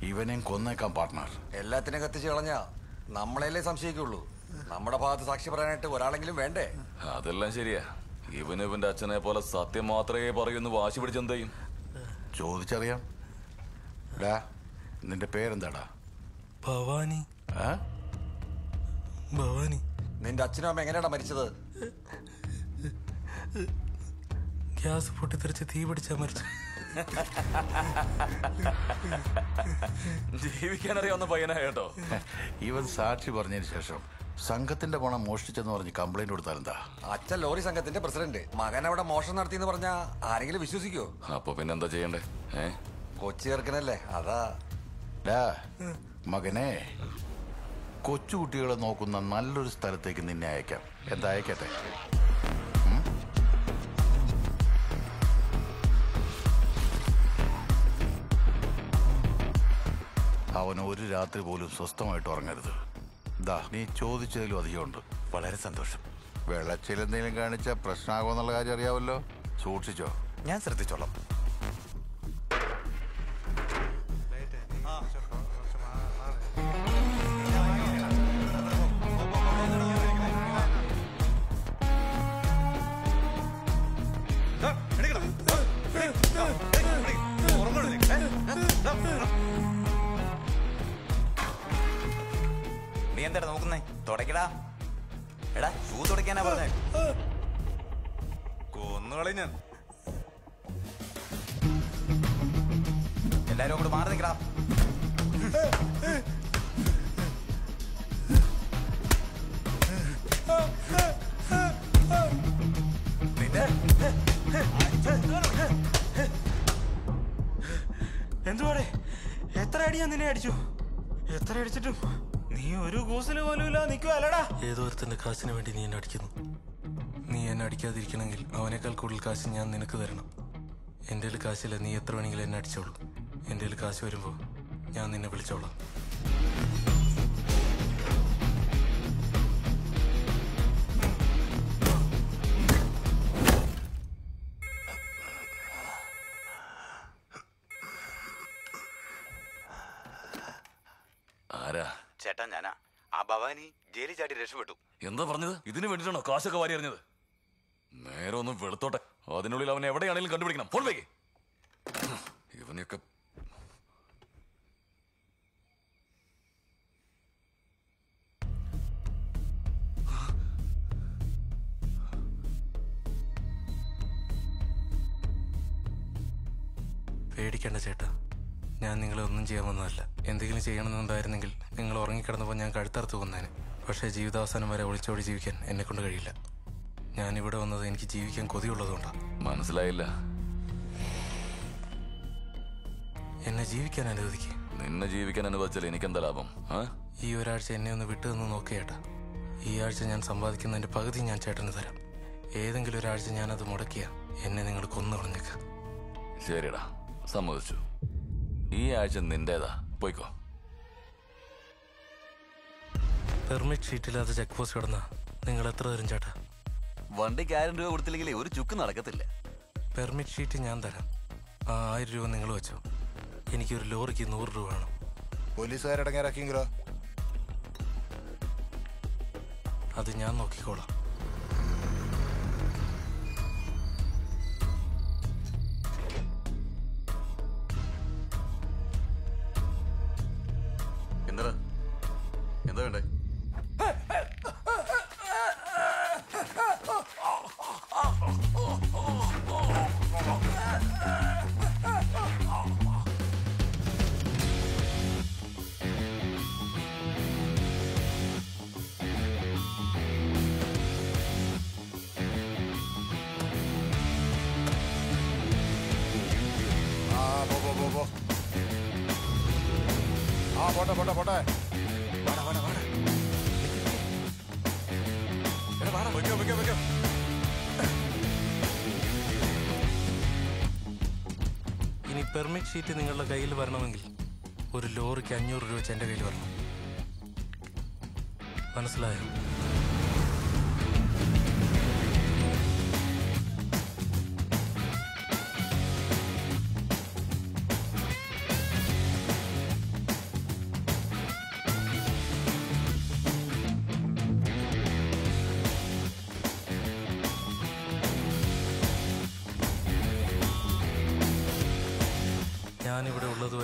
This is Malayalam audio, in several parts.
ഇവനെയും കൊന്നേക്കാം പാർട്ട്ണർ എല്ലാത്തിനും കത്തിച്ച് കളഞ്ഞാ നമ്മളെല്ലേ സംശയിക്കുള്ളൂ നമ്മുടെ ഭാഗത്ത് സാക്ഷി പറയാനായിട്ട് ഒരാളെങ്കിലും വേണ്ടേ അതെല്ലാം ശരിയാ ഇവന് ഇവന്റെ അച്ഛനെ പോലെ സത്യം മാത്രമേ പറയൂന്ന് വാശി പിടിച്ചെന്ത് ചെയ്യും ചോദിച്ചറിയാം ഡാ നിന്റെ പേരെന്താടാ ഭവാനി ആ ഭവാനി നിന്റെ അച്ഛനും അമ്മ എങ്ങനെയാടാ മരിച്ചത് ഗ്യാസ് പൊട്ടിത്തെറിച്ച് തീ പിടിച്ചാ മരിച്ചു ജീവിക്കാൻ അറിയാവുന്ന പയ്യനാ കേട്ടോ ഇവൻ സാക്ഷി പറഞ്ഞതിന് ശേഷം സംഘത്തിന്റെ പണം മോഷ്ടിച്ചെന്ന് പറഞ്ഞ് കംപ്ലൈന്റ് കൊടുത്താലെന്താ അച്ഛൻ ലോറി സംഘത്തിന്റെ പ്രസിഡന്റ് മകൻ അവിടെ മോഷണം നടത്തിയെന്ന് പറഞ്ഞാ ആരെങ്കിലും വിശ്വസിക്കോ അപ്പൊ പിന്നെന്താ ചെയ്യണ്ടേ ഏ കൊച്ചി ചേർക്കനല്ലേ അതാ ഡാ മകനെ കൊച്ചുകുട്ടികളെ നോക്കുന്ന നല്ലൊരു സ്ഥലത്തേക്ക് നിന്നെ അയക്കാം എന്താ അയക്കട്ടെ ഉം? അവൻ ഒരു രാത്രി പോലും സ്വസ്ഥമായിട്ട് ഉറങ്ങരുത് ദാ നീ ചോദിച്ചതിലും അധികമുണ്ട് വളരെ സന്തോഷം വെള്ളച്ചിൽ എന്തെങ്കിലും കാണിച്ച പ്രശ്നമാകുമെന്നുള്ള കാര്യം അറിയാമല്ലോ സൂക്ഷിച്ചോ ഞാൻ ശ്രദ്ധിച്ചോളാം നീ എന്താ നോക്കുന്നേ തുടക്കടാ എടാ ഷൂ തുടക്കാനാ പറഞ്ഞേ കൊന്നുകളി ഞാൻ എല്ലാരും അങ്ങോട്ട് മാറി നിൽക്കടാ നിന്റെ എന്തുവാടെ എത്ര അടി ഞാൻ നിന്നെ അടിച്ചു എത്ര അടിച്ചിട്ടും നീ ഒരു കൂസല് പോലും ഇല്ല നിൽക്കുവല്ലടാ ഏതോ ഒരുത്തന്റെ കാശിന് വേണ്ടി നീ എന്നെ അടിക്കുന്നു നീ എന്നെ അടിക്കാതിരിക്കണമെങ്കിൽ അവനേക്കാൾ കൂടുതൽ കാശ് ഞാൻ നിനക്ക് തരണം എൻ്റെ കയ്യിൽ കാശില്ല നീ എത്ര വേണമെങ്കിലും എന്നെ അടിച്ചോളൂ എൻ്റെ കയ്യിൽ കാശ് വരുമ്പോൾ ഞാൻ നിന്നെ വിളിച്ചോളാം ആരാ ചേട്ടാ ഞാനാ ആ ഭവാനി ജയിലിൽ ചാടി രക്ഷപ്പെട്ടു എന്താ പറഞ്ഞത് ഇതിന് വേണ്ടിട്ടാണോ കാശൊക്കെ വാരി എറിഞ്ഞത് നേരെ ഒന്ന് വെളുത്തോട്ടെ അതിനുള്ളിൽ അവൻ എവിടെയാണെങ്കിലും കണ്ടുപിടിക്കണം ഫോൺ വയ്ക്കേ ഇവനെയൊക്കെ പേടിക്കേണ്ട ചേട്ടാ ഞാൻ നിങ്ങളെ ഒന്നും ചെയ്യാൻ വന്നതല്ല എന്തെങ്കിലും ചെയ്യണമെന്നുണ്ടായിരുന്നെങ്കിൽ നിങ്ങൾ ഉറങ്ങിക്കിടന്നപ്പോൾ ഞാൻ കഴുത്തറുത്ത് കൊന്നേനെ പക്ഷേ ജീവിതാവസാനം വരെ ഒളിച്ചോടി ജീവിക്കാൻ എന്നെ കൊണ്ട് കഴിയില്ല ഞാൻ ഇവിടെ വന്നത് എനിക്ക് ജീവിക്കാൻ കൊതിയുള്ളതുകൊണ്ടാണ് മനസ്സിലായില്ല എന്നെ ജീവിക്കാൻ അനുവദിക്കുക നിന്നെ ജീവിക്കാൻ അനുവദിച്ചാൽ എനിക്കെന്താ ലാഭം ആ ഈ ഒരാഴ്ച എന്നെ ഒന്ന് വിട്ടു നിന്ന് നോക്കിയേട്ടാ ഈ ആഴ്ച ഞാൻ സമ്പാദിക്കുന്നതിന്റെ പകുതി ഞാൻ ചേട്ടന് തരാം ഏതെങ്കിലും ഒരാഴ്ച ഞാൻ അത് മുടക്കിയ എന്നെ നിങ്ങൾ കൊന്നു കളഞ്ഞേക്ക് ശരിടാ സമ്മതിച്ചു ഈ ആഴ്ച നിന്റേതാ പോയിക്കോ പെർമിറ്റ് ഷീറ്റില്ലാതെ ചെക്ക് പോസ്റ്റ് കിടന്ന നിങ്ങൾ എത്ര തരും ചേട്ടാ വണ്ടിക്ക് ആയിരം രൂപ കൊടുത്തില്ലെങ്കിൽ ഒരു ചുക്ക് നടക്കത്തില്ല പെർമിറ്റ് ഷീറ്റ് ഞാൻ തരാം ആ ആയിരം രൂപ നിങ്ങൾ വെച്ചോ എനിക്കൊരു ലോറിക്ക് നൂറ് രൂപ വേണം പോലീസുകാരടങ്ങിയിറക്കിയെങ്കിലോ അത് ഞാൻ നോക്കിക്കോളാം എന്താ എന്താ വേണ്ടേ ആ പോ പോ പോ പോ ആ പോട്ടെ പോട്ടെ പോട്ടെ വെക്കോ വെക്കോ വെക്കോ ഇനി പെർമിറ്റ് ഷീറ്റ് നിങ്ങളുടെ കയ്യിൽ വരണമെങ്കിൽ ഒരു ലോറിക്ക് അഞ്ഞൂറ് രൂപ വെച്ച് എൻ്റെ കയ്യിൽ വരണം മനസ്സിലായോ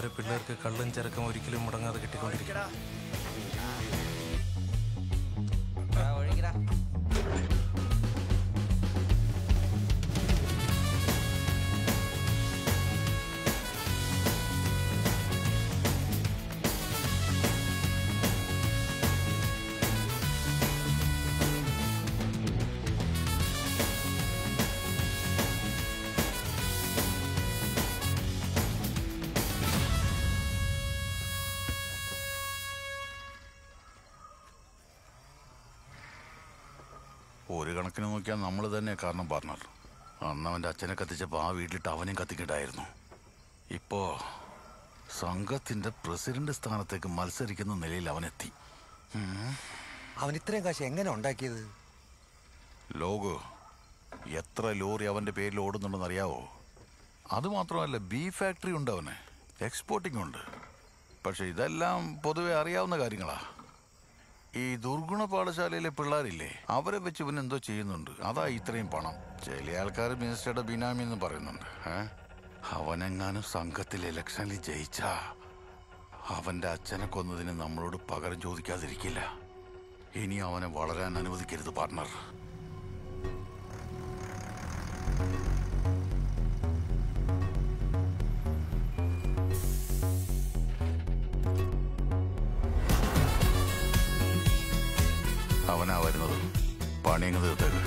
എൻ്റെ പിള്ളേർക്ക് കള്ളും ചരക്കും ഒരിക്കലും മുടങ്ങാതെ കിട്ടിക്കൊണ്ടിരിക്കണം ഒഴുകിടാ ഒരു കണക്കിന് നോക്കിയാൽ നമ്മൾ തന്നെ കാരണം പാർട്ണർ അന്ന് അവൻ്റെ അച്ഛനെ കത്തിച്ചപ്പോൾ ആ വീട്ടിലിട്ട് അവനെയും കത്തിക്കണ്ടായിരുന്നു ഇപ്പോ സംഘത്തിന്റെ പ്രസിഡന്റ് സ്ഥാനത്തേക്ക് മത്സരിക്കുന്ന നിലയിൽ അവനെത്തി അവൻ ഇത്രയും കാശ് എങ്ങനെ ഉണ്ടാക്കിയത് ലോകോ എത്ര ലോറി അവന്റെ പേരിൽ ഓടുന്നുണ്ടെന്ന് അറിയാവോ അത് മാത്രമല്ല ബീ ഫാക്ടറി ഉണ്ട് അവന് എക്സ്പോർട്ടിംഗ് ഉണ്ട് പക്ഷെ ഇതെല്ലാം പൊതുവെ അറിയാവുന്ന കാര്യങ്ങളാ ഈ ദുർഗുണ പാഠശാലയിലെ പിള്ളേരില്ലേ അവരെ വെച്ച് ഇവൻ എന്തോ ചെയ്യുന്നുണ്ട് അതാ ഇത്രയും പണം ചില ആൾക്കാർ മിനിസ്റ്ററുടെ ബിനാമി എന്ന് പറയുന്നുണ്ട് ഏ അവനെങ്ങാനും സംഘത്തിൽ ഇലക്ഷനിൽ ജയിച്ചാ അവന്റെ അച്ഛനെ കൊന്നതിന് നമ്മളോട് പകരം ചോദിക്കാതിരിക്കില്ല ഇനി അവനെ വളരാൻ അനുവദിക്കരുത് പാർട്ണർ അവനാ വരുന്നത് പണിയങ്ങ് തീർത്തേക്ക്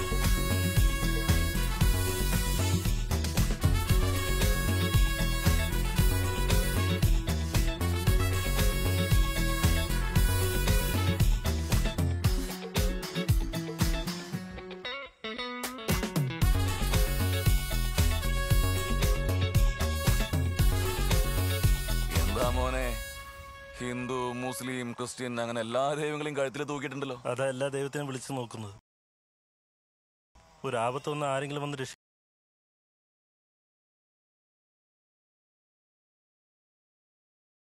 എന്താ മോനെ ഹിന്ദു മുസ്ലിം ക്രിസ്ത്യൻ അങ്ങനെ എല്ലാ ദൈവങ്ങളെയും കഴുത്തിൽ തൂക്കിയിട്ടുണ്ടല്ലോ അതാ എല്ലാ ദൈവത്തിനും വിളിച്ചു നോക്കുന്നത് ഒരു ആപത്ത് വന്ന് ആരെങ്കിലും വന്ന് രക്ഷ